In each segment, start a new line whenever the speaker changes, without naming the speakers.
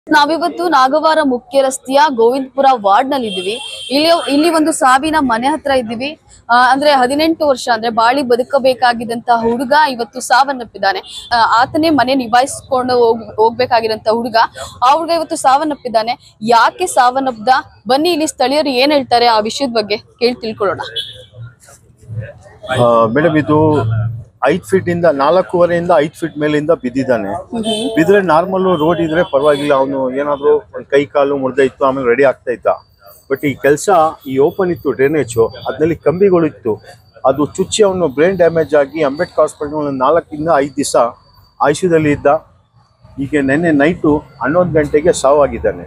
ನಾವಿವತ್ತು ನಾಗವಾರ ಮುಖ್ಯ ರಸ್ತೆಯ ಗೋವಿಂದಪುರ ವಾರ್ಡ್ ನಲ್ಲಿ ಇದ್ದೀವಿ ಇಲ್ಲಿ ಇಲ್ಲಿ ಒಂದು ಸಾವಿನ ಮನೆ ಹತ್ರ ಇದ್ದೀವಿ ಆ, ಅಂದ್ರೆ ಹದಿನೆಂಟು ವರ್ಷ ಅಂದ್ರೆ ಬಾಳಿ ಬದುಕಬೇಕಾಗಿದ್ದಂತ ಹುಡುಗ ಇವತ್ತು ಸಾವನ್ನಪ್ಪಿದ್ದಾನೆ ಆ, ಆತನೇ ಮನೆ ನಿಭಾಯಿಸ್ಕೊಂಡು ಹೋಗ್ ಹೋಗ್ಬೇಕಾಗಿರಂತ ಹುಡುಗ ಆ ಹುಡುಗ ಇವತ್ತು ಸಾವನ್ನಪ್ಪಿದ್ದಾನೆ ಯಾಕೆ ಸಾವನ್ನಪ್ದ ಬನ್ನಿ ಇಲ್ಲಿ ಸ್ಥಳೀಯರು ಏನ್ ಹೇಳ್ತಾರೆ ಆ ವಿಷಯದ ಬಗ್ಗೆ ಕೇಳಿ ತಿಳ್ಕೊಳ್ಳೋಣ
ಮೇಡಮ್ ಇದು ಐದ್ ಫೀಟ್ ಇಂದ ನಾಲ್ಕೂವರೆಯಿಂದ ಐದ್ ಫೀಟ್ ಮೇಲಿಂದ ಬಿದ್ದಿದ್ದಾನೆ ಬಿದ್ರೆ ನಾರ್ಮಲ್ ರೋಡ್ ಇದ್ರೆ ಪರವಾಗಿಲ್ಲ ಅವನು ಏನಾದ್ರು ಒಂದ್ ಕೈ ಕಾಲು ಮುರ್ದೆ ಇತ್ತು ಆಮೇಲೆ ರೆಡಿ ಆಗ್ತಾ ಇದ್ದ ಬಟ್ ಈ ಕೆಲಸ ಈ ಓಪನ್ ಇತ್ತು ಡ್ರೈನೇಜು ಅದ್ರಲ್ಲಿ ಕಂಬಿಗಳು ಇತ್ತು ಅದು ಚುಚ್ಚಿ ಅವನು ಬ್ರೈನ್ ಡ್ಯಾಮೇಜ್ ಆಗಿ ಅಂಬೇಡ್ಕರ್ ಹಾಸ್ಪಿಟಲ್ ನಾಲ್ಕಿಂದ ಐದು ದಿವಸ ಐಸಿಯುದಲ್ಲಿ ಇದ್ದ ಈಗ ನೆನ್ನೆ ನೈಟು ಹನ್ನೊಂದು ಗಂಟೆಗೆ ಸಾವಾಗಿದ್ದಾನೆ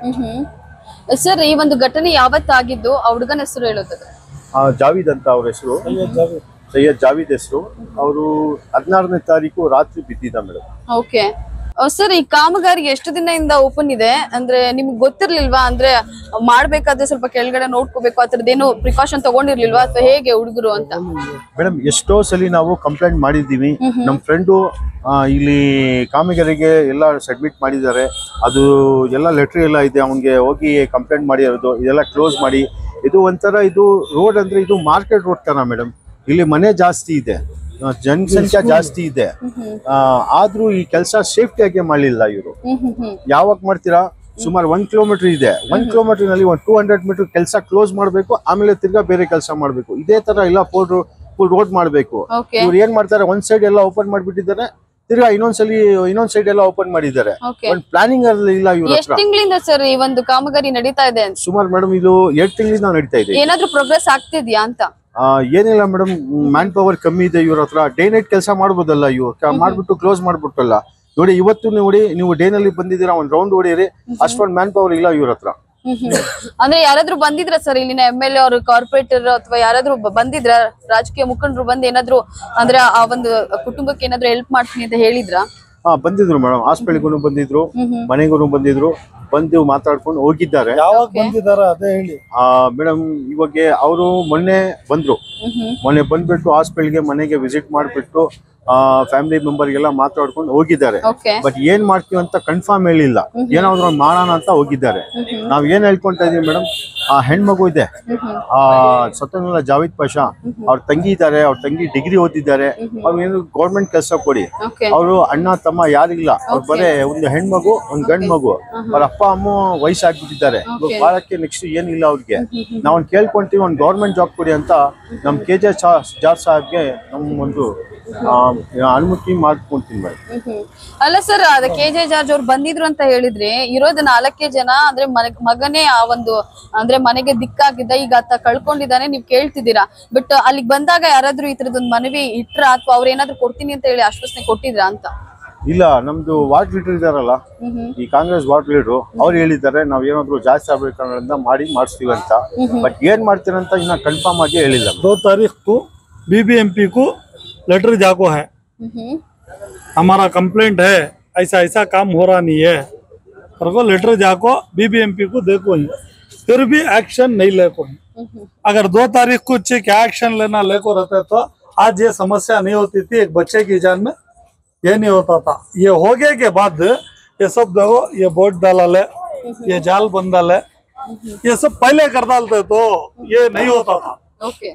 ಸರ್ ಈ ಒಂದು ಘಟನೆ ಯಾವತ್ತಾಗಿದ್ದು ಆ ಹುಡುಗನ ಹೆಸರು ಹೇಳೋದಾದ್ರೆ
ಆ, ಜಾವೀದ್ ಅಂತ ಅವ್ರ ಹೆಸರು ಸೈಯದ್ ಜಾವೀದ್ ಹೆಸರು ಅವರು ಹದಿನಾರನೇ ತಾರೀಕು ರಾತ್ರಿ ಬಿದ್ದಿದ್ದ ಮೇಡಮ್
ಓಕೆ ಸರ್ ಈ ಕಾಮಗಾರಿ ಎಷ್ಟು ದಿನದಿಂದ ಓಪನ್ ಇದೆ ಅಂದ್ರೆ ನಿಮ್ಗೆ ಗೊತ್ತಿರ್ಲಿಲ್ವಾ ಅಂದ್ರೆ ಮಾಡ್ಬೇಕಾದ್ರೆ ಸ್ವಲ್ಪ ಕೆಳಗಡೆ ನೋಡ್ಕೋಬೇಕು ಆ ಥರದ್ದೇನು ಪ್ರಿಕಾಷನ್ ತಗೊಂಡಿರ್ಲಿಲ್ವಾ ಅಥವಾ ಹೇಗೆ ಹುಡುಗರು ಅಂತ
ಮೇಡಮ್ ಎಷ್ಟೋ ಸಲ ನಾವು ಕಂಪ್ಲೇಂಟ್ ಮಾಡಿದ್ದೀವಿ ನಮ್ಮ ಫ್ರೆಂಡು ಇಲ್ಲಿ ಕಾಮಗಾರಿಗೆ ಎಲ್ಲ ಸಬ್ಮಿಟ್ ಮಾಡಿದ್ದಾರೆ ಅದು ಎಲ್ಲ ಲೆಟ್ರ್ ಎಲ್ಲ ಇದೆ ಅವನಿಗೆ ಹೋಗಿ ಕಂಪ್ಲೇಂಟ್ ಮಾಡಿರೋದು ಇದೆಲ್ಲ ಕ್ಲೋಸ್ ಮಾಡಿ ಇದು ಒಂಥರ ಇದು ರೋಡ್ ಅಂದ್ರೆ ಇದು ಮಾರ್ಕೆಟ್ ರೋಡ್ ತರ ಮೇಡಮ್ ಇಲ್ಲಿ ಮನೆ ಜಾಸ್ತಿ ಇದೆ ಆ, ಜನಸಂಖ್ಯೆ ಜಾಸ್ತಿ ಇದೆ ಆ, ಆದ್ರೂ ಈ ಕೆಲಸ ಸೇಫ್ಟಿಯಾಗಿ ಮಾಡಲಿಲ್ಲ ಇವರು
ಹ್ಮ್ ಹ್ಮ್ ಹ್ಮ್
ಯಾವಾಗ ಮಾಡ್ತೀರಾ ಸುಮಾರು ಒಂದ್ ಕಿಲೋಮೀಟರ್ ಇದೆ ಒಂದ್ ಕಿಲೋಮೀಟರ್ ನಲ್ಲಿ ಒಂದ್ ಟೂ ಹಂಡ್ರೆಡ್ ಮೀಟರ್ ಕೆಲಸ ಕ್ಲೋಸ್ ಮಾಡಬೇಕು ಆಮೇಲೆ ತಿರ್ಗಾ ಬೇರೆ ಕೆಲಸ ಮಾಡಬೇಕು ಇದೇ ತರ ಇಲ್ಲ ಫುಲ್ ಫುಲ್ ರೋಡ್ ಮಾಡಬೇಕು
ಓಕೆ
ಇವ್ರು ಏನ್ ಮಾಡ್ತಾರೆ ಒಂದ್ ಸೈಡ್ ಎಲ್ಲ ಓಪನ್ ಮಾಡ್ಬಿಟ್ಟಿದ್ದಾರೆ ತಿರ್ಗಾ ಇನ್ನೊಂದ್ಸಲಿ ಇನ್ನೊಂದ್ ಸೈಡ್ ಎಲ್ಲ ಓಪನ್ ಮಾಡಿದ್ದಾರೆ
ಓಕೆ
ಒಂದ್ ಪ್ಲಾನಿಂಗ್ ಅಲ್ಲಿ ಇಲ್ಲ ಇವ್ರ
ಎಷ್ಟ್
ಹತ್ರ
ತಿಂಗಳಿಂದ ಸರ್ ಈ ಒಂದು ಕಾಮಗಾರಿ ನಡೀತಾ ಇದೆ ಅಂತ
ಸುಮಾರು ಮೇಡಮ್ ಇದು ಎರಡ್ ತಿಂಗಳಿಂದ ನಡೀತಾ ಇದೆ
ಏನಾದ್ರೂ ಪ್ರೋಗ್ರೆಸ್ ಆಗ್ತಿದ್ಯಾ ಅಂತ
ಆ, ಏನಿಲ್ಲ ಮೇಡಮ್ ಮ್ಯಾನ್ ಪವರ್ ಕಮ್ಮಿ ಇದೆ ಇವ್ರ ಹತ್ರ ಡೇ ನೈಟ್ ಕೆಲಸ ಮಾಡ್ಬೋದಲ್ಲ ಇವ್ರು ಮಾಡ್ಬಿಟ್ಟು ಕ್ಲೋಸ್ ಮಾಡ್ಬಿಟ್ಟಲ್ಲ ನೋಡಿ ಇವತ್ತು ನೋಡಿ ನೀವು ಡೇ ನಲ್ಲಿ ಬಂದಿದ್ದೀರಾ ಒಂದ್ ರೌಂಡ್ ಹೊಡೀರಿ ಅಷ್ಟೊಂದು ಮ್ಯಾನ್ ಪವರ್ ಇಲ್ಲ ಇವ್ರ ಹತ್ರ
ಹ್ಮ್ ಹ್ಮ್. ಅಂದ್ರೆ ಯಾರಾದ್ರೂ ಬಂದಿದ್ರ ಸರ್ ಇಲ್ಲಿನ ಎಂ ಎಲ್ ಎ ಅವರು ಕಾರ್ಪೊರೇಟರ್ ಅಥವಾ ಯಾರಾದ್ರೂ ಬ- ಬಂದಿದ್ರ ರಾಜಕೀಯ ಮುಖಂಡರು ಬಂದು ಏನಾದ್ರು ಅಂದ್ರೆ ಆ ಒಂದು ಕುಟುಂಬಕ್ಕೆ ಏನಾದ್ರು ಹೆಲ್ಪ್ ಮಾಡ್ತೀನಿ ಅಂತ ಹೇಳಿದ್ರ
ಹಾ ಬಂದಿದ್ರು ಮೇಡಮ್ ಹಾಸ್ಪಿಟಲ್ಗೂ ಬಂದಿದ್ರು
ಹ್ಮ್ ಹ್ಮ್
ಮನೆಗೂ ಬಂದಿದ್ರು ಬಂದು ಮಾತಾಡ್ಕೊಂಡು ಹೋಗಿದ್ದಾರೆ
ಯಾವಾಗ ಬಂದಿದಾರ ಅದೇ ಹೇಳಿ
ಆ ಮೇಡಮ್ ಇವಾಗ ಅವರು ಮೊನ್ನೆ ಬಂದ್ರು
ಹ್ಮ್ ಹ್ಮ್
ಮೊನ್ನೆ ಬಂದ್ಬಿಟ್ಟು ಹಾಸ್ಪಿಟಲ್ಗೆ ಮನೆಗೆ ವಿಸಿಟ್ ಮಾಡ್ಬಿಟ್ಟು ಆ ಫ್ಯಾಮಿಲಿ ಮೆಂಬರ್ಗೆಲ್ಲ ಮಾತಾಡ್ಕೊಂಡು ಹೋಗಿದ್ದಾರೆ
ಓಕೆ
ಬಟ್ ಏನ್ ಮಾಡ್ತೀವಿ ಅಂತ ಕನ್ಫರ್ಮ್ ಹೇಳಿಲ್ಲ ಏನಾದ್ರು ಒಂದ್ ಮಾಡೋಣ ಅಂತ ಹೋಗಿದ್ದಾರೆ ನಾವ್ ಏನ್ ಹೇಳ್ಕೊಂತ ಇದೀವಿ ಮೇಡಮ್ ಆ ಹೆಣ್ಮಗು ಇದೆ ಆ ಸತ್ತನಲ್ಲ ಜಾವೇದ್ ಪಾಷಾ ಅವ್ರ ತಂಗಿ ಇದ್ದಾರೆ ಅವ್ರ ತಂಗಿ ಡಿಗ್ರಿ ಓದಿದ್ದಾರೆ ಅವ್ರಿಗೆ ಗೌರ್ಮೆಂಟ್ ಕೆಲಸ ಕೊಡಿ
ಓಕೆ
ಅವರು ಅಣ್ಣ ತಮ್ಮ ಯಾರಿಲ್ಲ ಅವ್ರು ಬರೇ ಒಂದು ಹೆಣ್ಮಗು ಒಂದ್ ಗಂಡ್ ಮಗು ಅವ್ರ ಅಪ್ಪ ಅಮ್ಮ ವಯಸ್ಸಾಗ್ಬಿಟ್ಟಿದ್ದಾರೆ ಇವಾಗ ಬಾಳಕ್ಕೆ ನೆಕ್ಸ್ಟ್ ಏನಿಲ್ಲ ಅವ್ರಿಗೆ ನಾವ್ ಒಂದ್ ಕೇಳ್ಕೊಂತೀವಿ ಒಂದ್ ಗೌರ್ಮೆಂಟ್ ಜಾಬ್ ಕೊಡಿ ಅಂತ ನಮ್ ಕೆ ಜೆ ಜಾರ್ ಸಾಹೇಬ್ಗೆ ನಮ್ ಒಂದು ಆ, ಅನುಮತಿ ಮಾಡ್ಕೊಂತೀನಿ ಮೇಡಮ್
ಅಲ್ಲ ಸರ್ ಅದ ಕೆ ಜೆ ಜಾರ್ಜ್ ಅವ್ರು ಬಂದಿದ್ರು ಅಂತ ಹೇಳಿದ್ರಿ ಇರೋದು ನಾಲ್ಕೇ ಜನ ಅಂದ್ರೆ ಮನೆ- ಮಗನೇ ಆ ಒಂದು ಅಂದ್ರೆ ಮನೆಗೆ ದಿಕ್ಕಾಗಿದ್ದ ಈಗ ಆತ ಕಳ್ಕೊಂಡಿದ್ದಾನೆ ನೀವ್ ಕೇಳ್ತಿದ್ದೀರಾ ಬಟ್ ಅಲ್ಲಿಗೆ ಬಂದಾಗ ಯಾರಾದ್ರೂ ಈ ತರದೊಂದು ಮನವಿ ಇಟ್ರ ಅಥವಾ ಅವ್ರ ಏನಾದ್ರು ಕೊಡ್ತೀನಿ ಅಂತ ಹೇಳಿ ಆಶ್ವಾಸನೆ ಕೊಟ್ಟಿದ್ರಾ ಅಂತ
ಇಲ್ಲ ನಮ್ದು ವಾರ್ಡ್ ಲೀಡರ್ ಇದಾರಲ್ಲ
ಹ್ಮ್ ಹ್ಮ್
ಈ ಕಾಂಗ್ರೆಸ್ ವಾರ್ಡ್ ಲೀಡರ್ ಅವ್ರು ಹೇಳಿದ್ದಾರೆ ನಾವ್ ಏನಾದ್ರು ಜಾಸ್ತಿ ಆಗ್ಬೇಕನ್ನೋದ್ರಿಂದ ಮಾಡಿ ಮಾಡಿಸ್ತೀವಿ ಅಂತ ಬಟ್ ಏನ್ ಮಾಡ್ತೀರಂತ ಇನ್ನ ಕನ್ಫರ್ಮ್ ಆಗಿ ಹೇಳಿಲ್ಲ
दो तारीख को बीबीएमपी को लेटर जाको है
ಹ್ಮ್ ಹ್ಮ್
हमारा कंप्लेंट है ऐसा ऐसा काम हो रहा नहीं है और को लेटर जाको बीबीएमपी को देखो ही फिर भी एक्शन नहीं ले को ही
ಹ್ಮ್ ಹ್ಮ್
अगर दो तारीख को चेक एक्शन लेना ले को रहते तो आज ये समस्या नहीं होती थी एक बच्चे की जान में ये नहीं होता था ये हो गए के बाद ये सब देखो ये बोर्ड डाला ले ये जाल बंद डाले ये सब पहले कर डालते तो ये नहीं होता था
ಓಕೆ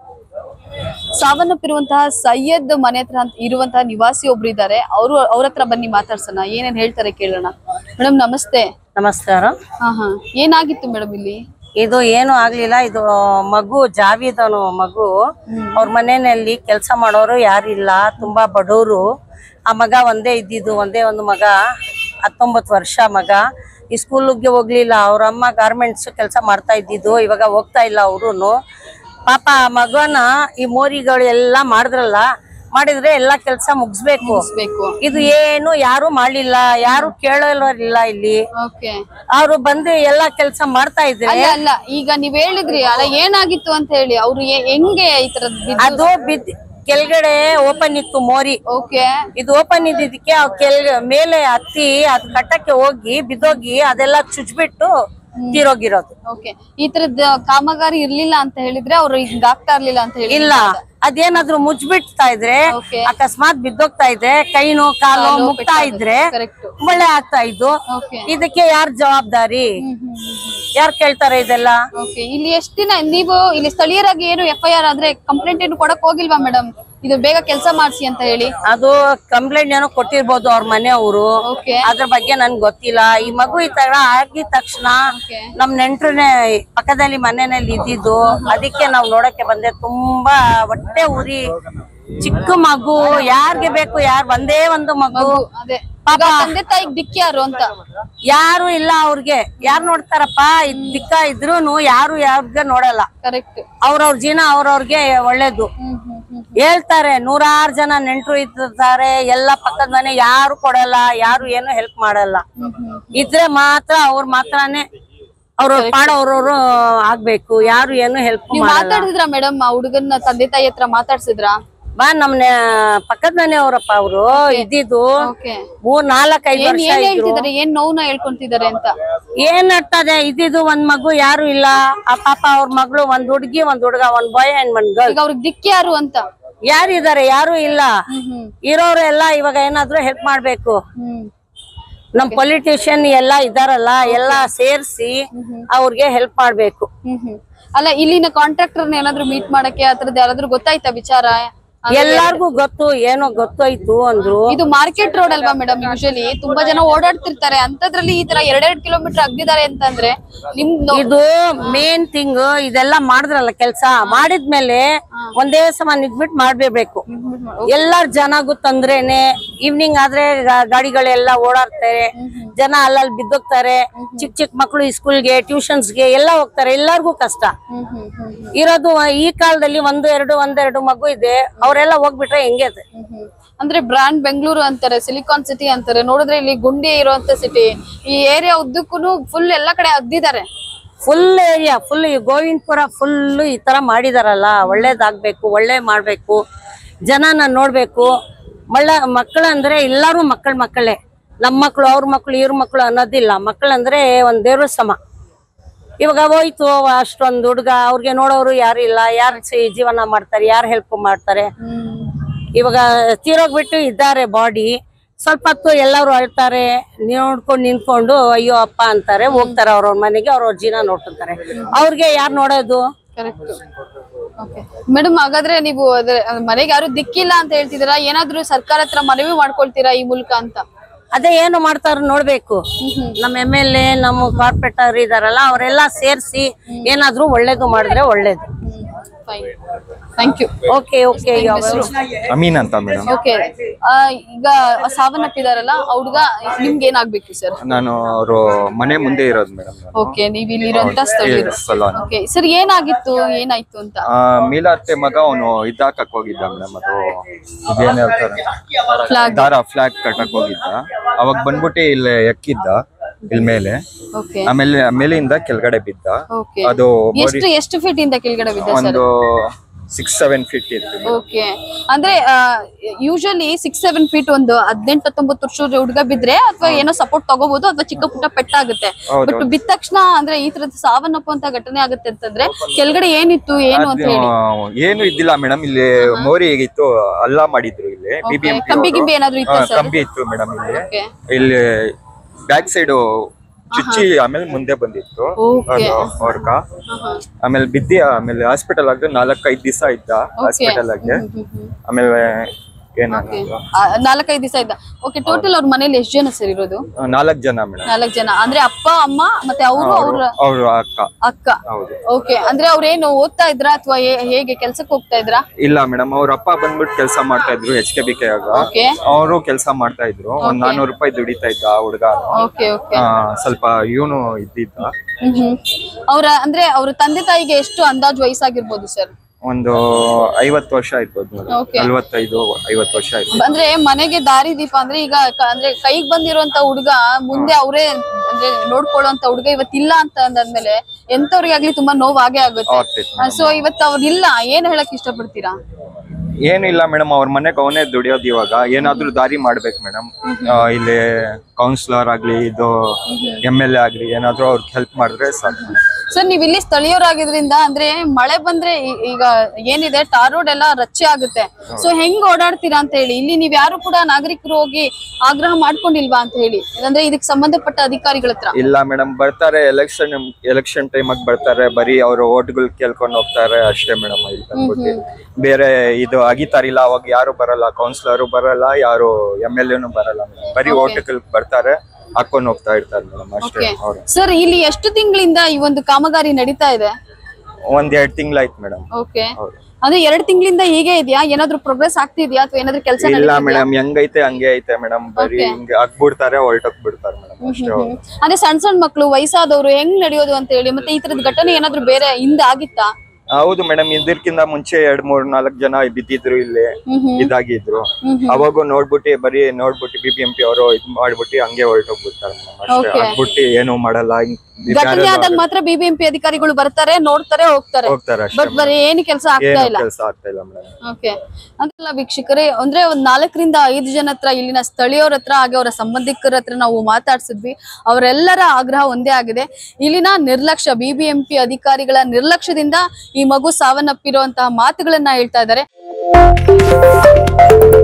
ಸಾವನ್ನಪ್ಪಿರುವಂತಹ ಸೈಯದ್ ಮನೆ ಹತ್ರ ಅಂತ ಇರುವಂತಹ ನಿವಾಸಿ ಒಬ್ರು ಇದ್ದಾರೆ ಅವರು ಅವ್ರ ಹತ್ರ ಬನ್ನಿ ಮಾತಾಡ್ಸೋಣ ಏನೇನ್ ಹೇಳ್ತಾರೆ ಕೇಳೋಣ ಮೇಡಮ್ ನಮಸ್ತೆ
ನಮಸ್ಕಾರ
ಹಾ ಹಾ ಏನಾಗಿತ್ತು ಮೇಡಮ್ ಇಲ್ಲಿ
ಇದು ಏನು ಆಗ್ಲಿಲ್ಲ ಇದು ಮಗು ಜಾವೀದ್ ಅನ್ನೋ ಮಗು ಅವ್ರ ಮನೆಯಲ್ಲಿ ಕೆಲಸ ಮಾಡೋರು ಯಾರಿಲ್ಲ ತುಂಬಾ ಬಡವರು ಆ ಮಗ ಒಂದೇ ಇದ್ದಿದ್ದು ಒಂದೇ ಒಂದು ಮಗ ಹತ್ತೊಂಬತ್ತು ವರ್ಷ ಮಗ ಈ ಸ್ಕೂಲಿಗೆ ಹೋಗ್ಲಿಲ್ಲ ಅವ್ರ ಅಮ್ಮ ಗಾರ್ಮೆಂಟ್ಸ್ ಕೆಲಸ ಮಾಡ್ತಾ ಇದ್ದಿದ್ದು ಇವಾಗ ಹೋಗ್ತಾ ಇಲ್ಲ ಅವ್ರು ಪಾಪ ಆ ಮಗನ ಈ ಮೋರಿಗಳು ಎಲ್ಲ ಮಾಡಿದ್ರಲ್ಲ ಮಾಡಿದ್ರೆ ಎಲ್ಲಾ ಕೆಲಸ ಮುಗಿಸ್ಬೇಕು
ಬೇಕು
ಇದು ಏನು ಯಾರು ಮಾಡ್ಲಿಲ್ಲ ಯಾರು ಕೇಳೋರಿಲ್ಲ ಇಲ್ಲಿ
ಓಕೆ
ಅವ್ರು ಬಂದು ಎಲ್ಲಾ ಕೆಲಸ ಮಾಡ್ತಾ ಇದ್ರೆ
ಅಲ್ಲ ಅಲ್ಲ ಈಗ ನೀವ್ ಹೇಳಿದ್ರಿ ಅಲ್ಲ ಏನಾಗಿತ್ತು ಅಂತ ಹೇಳಿ ಅವ್ರು ಎ- ಹೆಂಗೆ ಈ ತರದ್
ಅದು ಬಿದ್ ಕೆಳಗಡೆ ಓಪನ್ ಇತ್ತು ಮೋರಿ
ಓಕೆ
ಇದು ಓಪನ್ ಇದ್ದಿದ್ದಕ್ಕೆ ಅವ್ ಕೆಲ್ ಮೇಲೆ ಹತ್ತಿ ಅದ್ ಕಟ್ಟಕ್ಕೆ ಹೋಗಿ ಬಿದ್ದೋಗಿ ಅದೆಲ್ಲ ಚುಚ್ಬಿಟ್ಟು ತೀರೋಗಿರೋದು
ಓಕೆ ಈ ತರದ ಕಾಮಗಾರಿ ಇರ್ಲಿಲ್ಲ ಅಂತ ಹೇಳಿದ್ರೆ ಅವ್ರು ಹಿಂಗ ಆಗ್ತಾ ಇರ್ಲಿಲ್ಲ ಅಂತ ಹೇಳಿ
ಇಲ್ಲ ಅದೇನಾದ್ರೂ ಮುಚ್ಬಿಡ್ತಾ ಇದ್ರೆ
Okay.
ಅಕಸ್ಮಾತ್ ಬಿದ್ದೋಗ್ತಾ ಇದ್ರೆ ಕೈನು ಕಾಲು
ಕಾಲು
ಮುಗ್ತಾ ಇದ್ರೆ
ಕರೆಕ್ಟ್
ಒಳ್ಳೆ ಆಗ್ತಾ ಇದ್ದು
ಓಕೆ
ಇದಕ್ಕೆ ಯಾರ್ ಜವಾಬ್ದಾರಿ ಯಾರ್ ಕೇಳ್ತಾರೆ ಇದೆಲ್ಲ
ಓಕೆ ಇಲ್ಲಿ ಎಷ್ಟ್ ದಿನ ನೀವು ಇಲ್ಲಿ ಸ್ಥಳೀಯರಾಗಿ ಏನು ಎಫ್ ಐ ಆರ್ ಆದ್ರೆ ಕಂಪ್ಲೇಂಟ್ ಏನು ಕೊಡಕ್ ಹೋಗಿಲ್ವಾ ಮೇಡಮ್ ಇದು ಬೇಗ ಕೆಲಸ ಮಾಡಿಸಿ ಅಂತ ಹೇಳಿ
ಅದು ಕಂಪ್ಲೇಂಟ್ ಏನೋ ಕೊಟ್ಟಿರ್ಬೋದು ಅವ್ರ ಮನೆಯವರು
ಓಕೆ
ಅದ್ರ ಬಗ್ಗೆ ನನ್ಗೆ ಗೊತ್ತಿಲ್ಲ ಈ ಮಗು ಈ ತರ ಆಗಿದ ತಕ್ಷಣ
ಓಕೆ
ನಮ್ ನೆಂಟ್ರನ್ನೇ ಪಕ್ಕದಲ್ಲಿ ಮನೆಯಲ್ಲಿ ಇದ್ದಿದ್ದು ಅದಕ್ಕೆ ನಾವು ನೋಡಕ್ಕೆ ಬಂದೆ ತುಂಬಾ ಹೊಟ್ಟೆ ಉರಿ ಚಿಕ್ಕ ಮಗು ಯಾರ್ಗೆ ಬೇಕು ಯಾರ್ ಒಂದೇ ಒಂದು ಮಗು
ಅದೇ ಈಗ ತಂದೆ ತಾಯಿಗ್ ದಿಕ್ಕಿ ಯಾರು ಅಂತ
ಯಾರು ಇಲ್ಲ ಅವ್ರಿಗೆ ಯಾರು ನೋಡ್ತಾರಪ್ಪ ಇದ್ ದಿಕ್ಕ ಇದ್ರೂನು ಯಾರು ಯಾರ್ಗ ನೋಡಲ್ಲ
ಕರೆಕ್ಟ್
ಅವ್ರವ್ರ ಜೀವನ ಅವ್ರವ್ರಿಗೆ ಒಳ್ಳೇದು
ಹ್ಮ್ ಹ್ಮ್ ಹ್ಮ್
ಹೇಳ್ತಾರೆ ನೂರಾರು ಜನ ನೆಂಟ್ರು ಇರ್ತಾರೆ ಎಲ್ಲ ಪಕ್ಕದ ಮನೆ ಯಾರು ಕೊಡಲ್ಲ ಯಾರು ಏನು ಹೆಲ್ಪ್ ಮಾಡಲ್ಲ
ಹ್ಮ್ ಹ್ಮ್
ಇದ್ರೆ ಮಾತ್ರ ಅವ್ರ ಮಾತ್ರನೇ ಅವ್ರ ಪಾಡ ಅವ್ರವ್ರು ಆಗ್ಬೇಕು ಯಾರು ಏನು ಹೆಲ್ಪ್
ನೀವ್
ಮಾಡಲ್ಲ
ಮಾತಾಡಿದ್ರ ಮೇಡಮ್ ಆ ಹುಡುಗನ ತಂದೆ ತಾಯಿ ಹತ್ರ ಮಾತಾಡ್ಸಿದ್ರಾ
ಬಾ ನಮ್ ಪಕ್ಕದ ಮನೆಯವ್ರಪ್ಪ ಅವ್ರು ಇದ್ದಿದ್ದು
ಓಕೆ
ಮೂರ್ ನಾಲ್ಕೈದು
ಏನ್
ವರ್ಷ
ಏನ್
ಇದ್ರು
ಹೇಳ್ತಿದಾರೆ ಏನ್ ನೋವ್ನ ಹೇಳ್ಕೊಂತಿದಾರೆ ಅಂತ
ಏನ್ ಆಗ್ತದೆ ಇದ್ದಿದ್ದು ಒಂದ್ ಮಗು ಯಾರು ಇಲ್ಲ ಆ ಪಾಪ ಅವ್ರ ಮಗಳು ಒಂದ್ ಹುಡ್ಗಿ ಒಂದ್ ಹುಡ್ಗ ಒಂದ್ ಬಾಯ್ ಅಂಡ್ ಒಂದ್ ಗರ್ಲ್
ಈಗ ಅವ್ರಿಗೆ ದಿಕ್ಕಿ ಯಾರು ಅಂತ
ಯಾರಿದ್ದಾರೆ ಯಾರು ಇಲ್ಲ
ಹ್ಮ್ ಹ್ಮ್
ಇರೋರು ಎಲ್ಲ ಇವಾಗ ಏನಾದ್ರು ಹೆಲ್ಪ್ ಮಾಡ್ಬೇಕು
ಹ್ಮ್
ನಮ್ ಪೊಲಿಟಿಷಿಯನ್ ಎಲ್ಲ ಇದಾರಲ್ಲ ಎಲ್ಲ ಸೇರ್ಸಿ ಅವ್ರಿಗೆ ಹೆಲ್ಪ್ ಮಾಡ್ಬೇಕು
ಹ್ಮ್ ಹ್ಮ್ ಅಲ್ಲ ಇಲ್ಲಿನ ಕಾಂಟ್ರಾಕ್ಟರ್ ಏನಾದ್ರು ಮೀಟ್ ಮಾಡಕ್ಕೆ ಅದ್ರದ್ದು ಯಾರಾದ್ರೂ ಗೊತ್ತಾಯ್ತಾ ವಿಚಾರ
ಎಲ್ಲಾರ್ಗು ಗೊತ್ತು ಏನೋ ಗೊತ್ತಾಯ್ತು ಅಂದ್ರು
ಇದು ಮಾರ್ಕೆಟ್ ರೋಡ್ ಅಲ್ವಾ ಮೇಡಮ್ ಯೂಶಲಿ ತುಂಬಾ ಜನ ಓಡಾಡ್ತಿರ್ತಾರೆ ಅಂತದ್ರಲ್ಲಿ ಈ ತರ ಎರಡೆರಡು ಕಿಲೋಮೀಟರ್ ಅಗ್ದಿದ್ದಾರೆ ಅಂತಂದ್ರೆ ನಿಮ್ ನೋ-
ಇದು ಮೇನ್ ಥಿಂಗ್ ಇದೆಲ್ಲ ಮಾಡಿದ್ರಲ್ಲ ಕೆಲ್ಸ ಮಾಡಿದ್ಮೇಲೆ ಒಂದೇ ಸಮ ನಿಂತ್ಬಿಟ್ಟು ಮಾಡ್ಬೇಕು ಎಲ್ಲಾರ ಜನಗೂ ತಂದ್ರೇನೆ ಈವ್ನಿಂಗ್ ಆದ್ರೆ ಗಾ- ಗಾಡಿಗಳೆಲ್ಲ ಓಡಾಡ್ತಾರೆ ಜನ ಅಲ್ಲಲ್ಲಿ ಬಿದ್ದೋಗ್ತಾರೆ ಚಿಕ್ಕ ಚಿಕ್ಕ ಮಕ್ಳು ಸ್ಕೂಲ್ಗೆ ಟ್ಯೂಷನ್ಸ್ಗೆ ಎಲ್ಲ ಹೋಗ್ತಾರೆ ಎಲ್ಲಾರ್ಗೂ ಕಷ್ಟ
ಹ್ಮ್ ಹ್ಮ್ ಹ್ಮ್
ಇರೋದು ಈ ಕಾಲದಲ್ಲಿ ಒಂದು ಎರಡು ಒಂದೆರಡು ಮಗು ಇದೆ ಅವರೆಲ್ಲ ಹೋಗ್ಬಿಟ್ರೆ ಹೆಂಗೆ ಅದು?
ಹ್ಮ್ ಹ್ಮ್. ಅಂದ್ರೆ ಬ್ರಾಂಡ್ ಬೆಂಗಳೂರು ಅಂತಾರೆ ಸಿಲಿಕಾನ್ ಸಿಟಿ ಅಂತಾರೆ ನೋಡಿದ್ರೆ ಇಲ್ಲಿ ಗುಂಡಿ ಇರುವಂತ ಸಿಟಿ ಈ ಏರಿಯಾ ಉದ್ದಕ್ಕೂ ಫುಲ್ ಎಲ್ಲಾ ಕಡೆ ಅಗ್ದಿದ್ದಾರೆ
full area full Govindapura full ಈ ತರ ಮಾಡಿದಾರಲ್ಲ ಒಳ್ಳೇದಾಗ್ಬೇಕು ಒಳ್ಳೆ ಮಾಡ್ಬೇಕು ಜನನ ನೋಡ್ಬೇಕು ಮಳ್ಳ ಮಕ್ಕಳಂದ್ರೆ ಎಲ್ಲಾರು ಮಕ್ಕಳ ಮಕ್ಕಳೇ ನಮ್ಮ ಮಕ್ಕಳು ಅವ್ರ ಮಕ್ಕಳು ಇವ್ರ ಮಕ್ಕಳು ಅನ್ನೋದಿಲ್ಲ ಮಕ್ಕಳಂದ್ರೆ ಒಂದ್ ದೇವ್ರ ಸಮ ಇವಾಗ ಹೋಯ್ತು ಅಷ್ಟೊಂದು ಹುಡುಗ ಅವ್ರಿಗೆ ನೋಡೋರು ಯಾರು ಇಲ್ಲ ಯಾರು ಜೀವನ ಮಾಡ್ತಾರೆ ಯಾರು ಹೆಲ್ಪ್ ಮಾಡ್ತಾರೆ ಇವಾಗ ತೀರೋಗ್ಬಿಟ್ಟು ಇದ್ದಾರೆ ಬಾಡಿ ಸ್ವಲ್ಪ ಹೊತ್ತು ಎಲ್ಲರೂ ಅಳ್ತಾರೆ ನೋಡ್ಕೊಂಡು ನಿಂತ್ಕೊಂಡು ಅಯ್ಯೋ ಅಪ್ಪ ಅಂತಾರೆ ಹೋಗ್ತಾರೆ ಅವ್ರವ್ರ ಮನೆಗೆ ಅವ್ರವ್ರ ಜೀವನ ನೋಡ್ಕೊಂತಾರೆ ಅವ್ರಿಗೆ ಯಾರು ನೋಡೋದು
ಕರೆಕ್ಟ್ ಓಕೆ ಮೇಡಮ್ ಹಾಗಾದ್ರೆ ನೀವು ಅದ್ರ ಮನೆಗೆ ಯಾರು ದಿಕ್ಕಿಲ್ಲ ಅಂತ ಹೇಳ್ತಿದ್ದೀರಾ ಏನಾದ್ರೂ ಸರ್ಕಾರ ಹತ್ರ ಮನವಿ ಮಾಡ್ಕೊಳ್ತೀರಾ ಈ ಮೂಲಕ ಅಂತ
ಅದೇ ಏನು ಮಾಡ್ತಾರ ನೋಡ್ಬೇಕು ನಮ್ಮ ಎಮ್ ಎಲ್ ಎ ನಮ್ಮ ಕಾರ್ಪೊರೇಟರ್ ಇದಾರಲ್ಲ ಅವರೆಲ್ಲ ಸೇರಿಸಿ ಏನಾದ್ರೂ ಒಳ್ಳೇದು ಮಾಡಿದ್ರೆ ಒಳ್ಳೇದು
fine thank you
okay okay
Ameen ಅಂತ ಮೇಡಮ್
ಓಕೆ ಈಗ ಸಾವನ್ನಪ್ಪಿದಾರಲ್ಲ ಆ ಹುಡ್ಗ ನಿಮ್ಗೆ ಏನಾಗ್ಬೇಕು ಸರ್
ನಾನು ಅವರು ಮನೆ ಮುಂದೆ ಇರೋದು ಮೇಡಮ್
ಓಕೆ ನೀವ್ ಇಲ್ಲಿ ಇರುವಂತ ಸ್ಥಳೀಯರು
ಸಲೂನ್
ಓಕೆ ಸರ್ ಏನಾಗಿತ್ತು ಏನಾಯ್ತು ಅಂತ
ಮೀಲಾತ್ತೆ ಮಗ ಅವನು ಇದ್ದಾಕಕ್ ಹೋಗಿದ್ದ ಮೇಡಮ್ ಅದು ಇದೇನ್ ಹೇಳ್ತಾರೆ
Flag.
ದಾರ ಫ್ಲಾಗ್ ಕಟ್ಟಕ್ ಹೋಗಿದ್ದ ಅವಾಗ ಬಂದ್ಬಿಟ್ಟು ಇಲ್ಲಿ ಎಕ್ಕಿದ್ದ ಇಲ್ಲಿ ಮೇಲೆ
ಓಕೆ
ಆಮೇಲೆ ಮೇಲಿಂದ ಕೆಳಗಡೆ ಬಿದ್ದ
ಓಕೆ
ಅದು
ಎಷ್ಟು ಎಷ್ಟು ಫೀಟ್ ಇಂದ ಕೆಳಗಡೆ ಬಿದ್ದ ಸರ್
ಒಂದು ಸಿಕ್ಸ್ ಸೆವೆನ್ ಫೀಟ್ ಇತ್ತು
ಓಕೆ ಅಂದ್ರೆ ಯೂಶಲಿ ಸಿಕ್ಸ್ ಸೆವೆನ್ ಫೀಟ್ ಒಂದು ಹದಿನೆಂಟು ಹತ್ತೊಂಬತ್ತು ವರ್ಷದ ಹುಡುಗ ಬಿದ್ರೆ ಅಥವಾ ಏನೋ ಸಪೋರ್ಟ್ ತಗೋಬಹುದು ಅಥವಾ ಚಿಕ್ಕ ಪುಟ್ಟ ಪೆಟ್ಟಾಗುತ್ತೆ
ಹೌದು.
ಬಟ್ ಬಿದ್ದ ತಕ್ಷಣ ಅಂದ್ರೆ ಈ ತರದ ಸಾವನ್ನಪ್ಪುವಂತ ಘಟನೆ ಆಗುತ್ತೆ ಅಂತಂದ್ರೆ ಕೆಳಗಡೆ ಏನಿತ್ತು ಏನು ಅಂತ ಹೇಳಿ
ಏನು ಇದ್ದಿಲ್ಲ ಮೇಡಮ್ ಇಲ್ಲಿ ಮೋರಿ ಹೇಗಿತ್ತು ಅಲ್ಲ ಮಾಡಿದ್ರು ಇಲ್ಲಿ ಬಿ ಬಿ ಎಂ
ಕಂಬಿ ಗಿಂಬಿ ಏನಾದ್ರು ಇತ್ತಾ ಸರ್
ಕಂಬಿ ಇತ್ತು ಮೇಡಮ್ ಇಲ್ಲಿ
ಓಕೆ
ಇಲ್ಲಿ ಬ್ಯಾಕ್ ಸೈಡ್ ಚುಚ್ಚಿ ಆಮೇಲೆ ಮುಂದೆ ಬಂದಿತ್ತು
Okay.
ಅವ್ರಗ ಆಮೇಲೆ ಬಿದ್ದಿ ಆಮೇಲೆ ಹಾಸ್ಪಿಟಲ್ ಆಗ ನಾಲ್ಕೈದು ದಿವಸ ಇದ್ದ ಹಾಸ್ಪಿಟಲ್ ಆಗಿ ಆಮೇಲೆ ಏನಾಗ
ನಾಲ್ಕೈದು ದಿವಸ ಇದ್ದ ಓಕೆ ಟೋಟಲ್ ಅವ್ರ ಮನೇಲಿ ಎಷ್ಟು ಜನ ಸರ್ ಇರೋದು
ನಾಲ್ಕು ಜನ ಮೇಡಮ್
ನಾಲ್ಕು ಜನ ಅಂದ್ರೆ ಅಪ್ಪ ಅಮ್ಮ ಮತ್ತೆ ಅವರು ಅವ್ರ
ಅವ್ರ ಅಕ್ಕ
ಅಕ್ಕ
ಹೌದು
ಓಕೆ ಅಂದ್ರೆ ಅವ್ರೇನು ಓದ್ತಾ ಇದ್ರಾ ಅಥವಾ ಹೇಗೆ ಕೆಲ್ಸಕ್ಕೆ ಹೋಗ್ತಾ ಇದ್ರಾ
ಇಲ್ಲ ಮೇಡಮ್ ಅವ್ರ ಅಪ್ಪ ಬಂದ್ಬಿಟ್ಟು ಕೆಲಸ ಮಾಡ್ತಾ ಇದ್ರು ಎಚ್ ಕೆ ಬಿ ಕೆ ಆಗ
ಓಕೆ
ಅವರು ಕೆಲಸ ಮಾಡ್ತಾ ಇದ್ರು ಒಂದ್ ನಾನೂರು ರೂಪಾಯಿ ದುಡಿತಾ ಇದ್ದ ಆ ಹುಡುಗ
ಓಕೆ ಓಕೆ
ಸ್ವಲ್ಪ ಇವನು ಇದ್ದಿದ್ದ
ಹ್ಮ್ ಅವ್ರ ಅಂದ್ರೆ ಅವ್ರ ತಂದೆ ತಾಯಿಗೆ ಎಷ್ಟು ಅಂದಾಜು ವಯಸ್ಸಾಗಿರ್ಬೋದು ಸರ್
ಒಂದು ಐವತ್ತು ವರ್ಷ ಇರ್ಬೋದು ಮೇಡಮ್
Okay.
ನಲ್ವತ್ತೈದು ಐವತ್ತು ವರ್ಷ ಆಯ್ತು
ಅಂದ್ರೆ ಮನೆಗೆ ದಾರಿ ದೀಪ ಅಂದ್ರೆ ಈಗ ಕ- ಅಂದ್ರೆ ಕೈಗ್ ಬಂದಿರುವಂತ ಹುಡುಗ ಮುಂದೆ ಅವರೇ ಅಂದ್ರೆ ನೋಡ್ಕೊಳ್ಳುವಂತ ಹುಡುಗ ಇವತ್ತಿಲ್ಲ ಅಂತ ಅಂದಾದ್ಮೇಲೆ ಎಂತವ್ರಿಗಾಗ್ಲಿ ತುಂಬಾ ನೋವು ಆಗೇ ಆಗುತ್ತೆ
ಆಗ್ತೈತೆ
ಸೊ ಇವತ್ತು ಅವ್ರಿಲ್ಲ ಏನ್ ಹೇಳಕ್ ಇಷ್ಟಪಡ್ತೀರಾ
ಏನು ಇಲ್ಲ ಮೇಡಮ್ ಅವ್ರ ಮನೆಗೆ ಅವನೇ ದುಡಿಯೋದು ಇವಾಗ ಏನಾದ್ರೂ ದಾರಿ ಮಾಡ್ಬೇಕು ಮೇಡಮ್ ಇಲ್ಲಿ ಕೌನ್ಸಿಲರ್ ಆಗ್ಲಿ ಇದು ಎಮ್ ಎಲ್ ಎ ಆಗ್ಲಿ ಏನಾದ್ರೂ ಅವ್ರಿಗೆ ಹೆಲ್ಪ್ ಮಾಡಿದ್ರೆ ಸಾಕು madam.
ಸರ್ ನೀವ್ ಇಲ್ಲಿ ಸ್ಥಳೀಯರಾಗಿದ್ರಿಂದ ಅಂದ್ರೆ ಮಳೆ ಬಂದ್ರೆ ಈ- ಈಗ ಏನಿದೆ ಟಾರ್ ರೋಡ್ ಎಲ್ಲ ರಚ್ಚೆ ಆಗುತ್ತೆ ಸೊ ಹೆಂಗ್ ಓಡಾಡ್ತೀರಾ ಅಂತ ಹೇಳಿ ಇಲ್ಲಿ ನೀವ್ ಯಾರು ಕೂಡ ನಾಗರಿಕರು ಹೋಗಿ ಆಗ್ರಹ ಮಾಡ್ಕೊಂಡಿಲ್ವಾ ಅಂತ ಹೇಳಿ ಅಂದ್ರೆ ಇದಕ್ಕೆ ಸಂಬಂಧಪಟ್ಟ ಅಧಿಕಾರಿಗಳ ಹತ್ರ
ಇಲ್ಲ ಮೇಡಮ್ ಬರ್ತಾರೆ ಎಲೆಕ್ಷನ್ ಎಲೆಕ್ಷನ್ ಟೈಮಾಗ ಬರ್ತಾರೆ ಬರೀ ಅವ್ರ ಓಟ್ಗಳು ಕೇಳ್ಕೊಂಡು ಹೋಗ್ತಾರೆ ಅಷ್ಟೇ ಮೇಡಮ್ ಇಲ್ಲಿ ಬಂದ್ಬಿಟ್ಟು ಬೇರೆ ಇದು ಅಗಿತಾರಿಲ್ಲ ಅವಾಗ ಯಾರು ಬರಲ್ಲ ಕೌನ್ಸಿಲರು ಬರಲ್ಲ ಯಾರು ಎಮ್ ಎಲ್ ಎನು ಬರಲ್ಲ madam. ಬರೀ ಓಟ್ಗಳು ಬರ್ತಾರೆ ಹಾಕೊಂಡು ಹೋಗ್ತಾ ಇರ್ತಾರೆ ಮೇಡಮ್ ಅಷ್ಟೇ
ಓಕೆ
ಅವ್ರು
ಸರ್ ಇಲ್ಲಿ ಎಷ್ಟು ತಿಂಗಳಿಂದ ಈ ಒಂದು ಕಾಮಗಾರಿ ನಡೀತಾ ಇದೆ
ಒಂದ್ ಎರಡ್ ತಿಂಗ್ಳಾಯ್ತು ಮೇಡಮ್
ಓಕೆ
ಹೌದು.
ಅಂದ್ರೆ ಎರಡ್ ತಿಂಗಳಿಂದ ಹೀಗೆ ಇದೆಯಾ ಏನಾದ್ರು ಪ್ರೋಗ್ರೆಸ್ ಆಗ್ತಿದ್ಯಾ ಅಥವಾ ಏನಾದ್ರು ಕೆಲಸ
ಇಲ್ಲ ಮೇಡಮ್ ಹೆಂಗೈತೆ ಹಂಗೆ ಐತೆ ಮೇಡಮ್ ಬರೀ
Okay.
ಹಿಂಗೆ ಹಾಕ್ಬಿಡ್ತಾರೆ ಹೊಲ್ಟೋಗ್ ಬಿಡ್ತಾರೆ ಮೇಡಮ್ ಅಷ್ಟೇ ಅವ್ರು.
ಅಂದ್ರೆ ಸಣ್ಣ ಸಣ್ಣ ಮಕ್ಳು ವಯಸ್ಸಾದವರು ಹೆಂಗ್ ನಡೆಯೋದು ಅಂತ ಹೇಳಿ ಮತ್ತೆ ಈ ತರದ ಘಟನೆ ಏನಾದ್ರು ಬೇರೆ ಹಿಂದೆ ಆಗಿತ್ತಾ
ಹೌದು ಮೇಡಮ್ ಇದಕ್ಕಿಂತ ಮುಂಚೆ ಎರಡ್ ಮೂರ್ ನಾಲ್ಕ್ ಜನ ಬಿದ್ದಿದ್ರು ಇಲ್ಲಿ
ಹ್ಮ್ ಹ್ಮ್.
ಇದಾಗಿದ್ರು
ಹ್ಮ್ ಹ್ಮ್.
ಅವಾಗ ನೋಡ್ಬಿಟ್ಟು ಬರೀ ನೋಡ್ಬಿಟ್ಟು ಬಿ ಬಿ ಎಂ ಪಿ ಅವರು ಇದ್ ಮಾಡ್ಬಿಟ್ಟು ಹಂಗೆ ಹೊರಟೋಗ್ಬಿಡ್ತಾರೆ ಮೇಡಮ್ ಅಷ್ಟೇ
Okay.
ಹಾಕ್ಬಿಟ್ಟು ಏನು ಮಾಡಲ್ಲ ಹಿಂಗ್
ಘಟನೆ
ಬೇರೆ
ಆದಾಗ ಮಾತ್ರ ಬಿಬಿಎಂಪಿ ಅಧಿಕಾರಿಗಳು ಬರ್ತಾರೆ ನೋಡ್ತಾರೆ ಹೋಗ್ತಾರೆ
ಹೋಗ್ತಾರೆ ಅಷ್ಟೇ
ಬಟ್ ಬರೀ ಏನು ಕೆಲಸ ಆಗ್ತಾ
ಏನು
ಇಲ್ಲ
ಕೆಲಸ ಆಗ್ತಾ ಇಲ್ಲ ಮೇಡಮ್
ಓಕೆ ಅಂತಲ್ಲ ವೀಕ್ಷಕರೇ ಅಂದ್ರೆ ಒಂದ್ ನಾಲ್ಕರಿಂದ ಐದು ಜನ ಹತ್ರ ಇಲ್ಲಿನ ಸ್ಥಳೀಯರ ಹತ್ರ ಹಾಗೆ ಅವರ ಸಂಬಂಧಿಕರ ಹತ್ರ ನಾವು ಮಾತಾಡ್ಸಿದ್ವಿ ಅವರೆಲ್ಲರ ಆಗ್ರಹ ಒಂದೇ ಆಗಿದೆ ಇಲ್ಲಿನ ನಿರ್ಲಕ್ಷ್ಯ ಬಿಬಿಎಂಪಿ ಅಧಿಕಾರಿಗಳ ನಿರ್ಲಕ್ಷ್ಯದಿಂದ ಈ ಮಗು ಸಾವನ್ನಪ್ಪಿರುವಂತಹ ಮಾತುಗಳನ್ನ ಹೇಳ್ತಾ ಇದ್ದಾರೆ